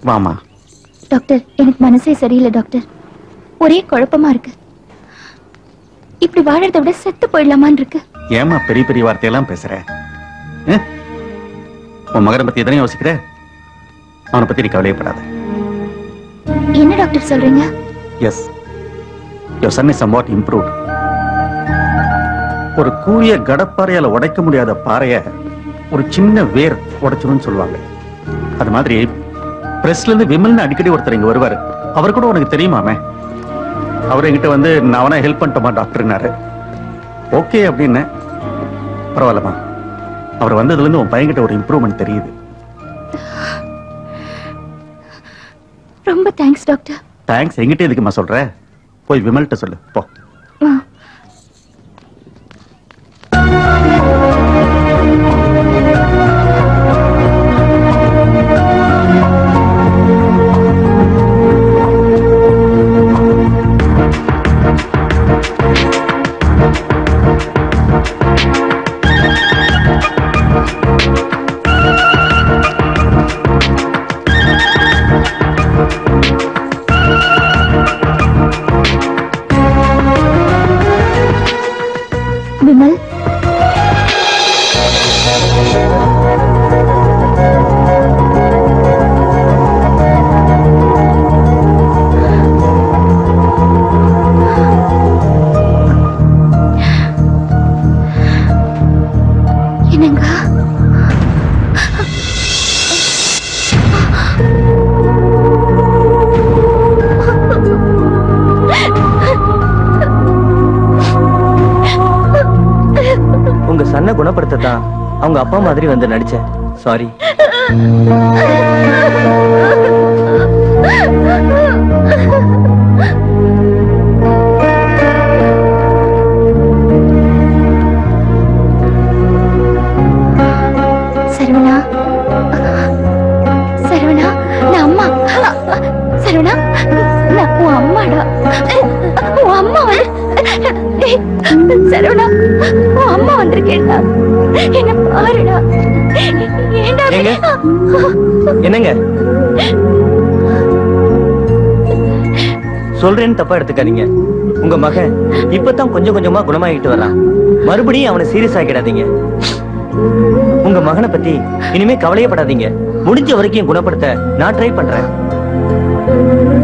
வாமா டாக்டர் எனக்கு மனசே சரியில்லை டாக்டர் ஒரே குழப்பமா இருக்கு இப்படி வாழறதை விட செத்து போயிடலாமான்னு இருக்கு ஏமா பெரிய பெரிய வார்த்தையெல்லாம் பேசுற ஆ? உன் மகனை பத்தி எதனையும் யோசிக்கிற அவனை பத்தி நீ கவலையப்படாத என்ன டாக்டர் சொல்றீங்க yes your son is somewhat improved ஒரு கூரிய கடப்பாறையால உடைக்க முடியாத பாறைய ஒரு சின்ன வேர் உடைச்சிரும்னு சொல்லுவாங்க அது மாதிரி பிரஸ்ல இருந்து விமல்னு அடிக்கடி ஒருத்தர் இங்க வருவாரு அவர் கூட உனக்கு தெரியுமாமே அவர் என்கிட்ட வந்து நான் அவனை ஹெல்ப் பண்ணிட்டோமா டாக்டர்னாரு ஓகே அப்படின்னு பரவாயில்லம்மா அவர் வந்ததுல இருந்து உன் பையன்கிட்ட ஒரு இம்ப்ரூவ்மெண்ட் தெரியுது ரொம்ப தேங்க்ஸ் டாக்டர் தேங்க்ஸ் என்கிட்ட எதுக்குமா சொல்ற போய் விமல்கிட்ட சொல்லு போ ஆ. விமல் என்னங்க உங்க சன்னை குணப்படுத்தத்தான் அவங்க அப்பா மாதிரி வந்து நடிச்சேன் சாரி சரவணா சரவணா நான் அம்மா சரவணா நான் உன் அம்மாடா உன் அம்மா வந்து ஏய், சரவணா உன் அம்மா வந்திருக்கேன்டா என்ன பாருடா ஏண்டா ஏங்க? என்னங்க சொல்றேன்னு தப்பா எடுத்துக்காதீங்க உங்க மகன் இப்பதான் கொஞ்சம் கொஞ்சமா குணமாகிட்டு வர்றான் மறுபடியும் அவனை சீரியஸ் ஆக்கிடாதீங்க உங்க மகனை பத்தி இனிமே கவலையப்படாதீங்க முடிஞ்ச வரைக்கும் குணப்படுத்த நான் ட்ரை பண்றேன்